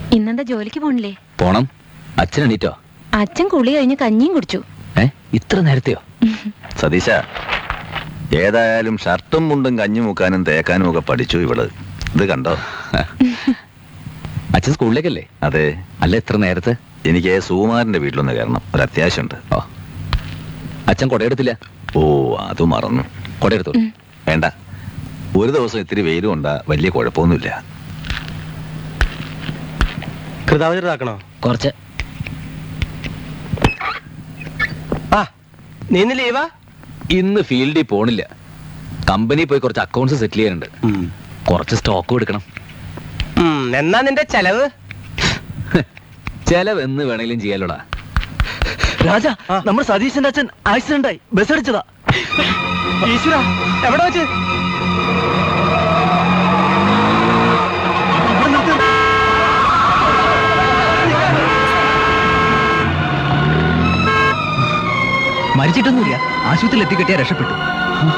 ഇന്നെന്താ ജോലിക്ക് പോണില്ലേ പോണം അച്ഛൻ എണീറ്റോ അച്ഛൻ കുളി കഴിഞ്ഞ് കഞ്ഞിയും കുടിച്ചു ഏ ഇത്ര നേരത്തെയോ സതീശ ഏതായാലും ഷർട്ടും മുണ്ടും കഞ്ഞി മുക്കാനും തേക്കാനും ഒക്കെ പഠിച്ചു ഇവള് ഇത് കണ്ടോ അച്ഛൻ സ്കൂളിലേക്കല്ലേ അതെ അല്ല എത്ര നേരത്തെ എനിക്ക് സുകുമാരന്റെ വീട്ടിലൊന്ന് കയറണം ഒരു അത്യാവശ്യമുണ്ട് ഓ അച്ഛൻ കൊടയെടുത്തില്ല ഓ അത് മറന്നു കൊടയെടുത്തു ഉം. വേണ്ട ഒരു ദിവസം ഇത്തിരി വെയിലും ഉണ്ടാ വലിയ കുഴപ്പമൊന്നുമില്ല കൃതാവചരാക്കണോ കുറച്ച് ആ നീ ഇന്ന് ലീവാ ഇന്ന് ഫീൽഡിൽ പോണില്ല കമ്പനി പോയി കുറച്ച് അക്കൗണ്ട്സ് സെറ്റിൽ ചെയ്യാനുണ്ട് കുറച്ച് സ്റ്റോക്കും എടുക്കണം ഉം, എന്നാ നിന്റെ ചെലവ് ചെലവ് എന്ന് വേണേലും ചെയ്യാലോടാ രാജ ആ. നമ്മുടെ സതീശന്റെ അച്ഛൻ ആക്സിഡന്റ് ആയി ബസ് അടിച്ചതാ ഈശ്വര എവിടെ വെച്ച് ഇവിടെ നിർത്ത്. മരിച്ചിട്ടൊന്നുമില്ല ആശുപത്രിയിൽ എത്തിക്കെട്ടിയാ രക്ഷപ്പെട്ടു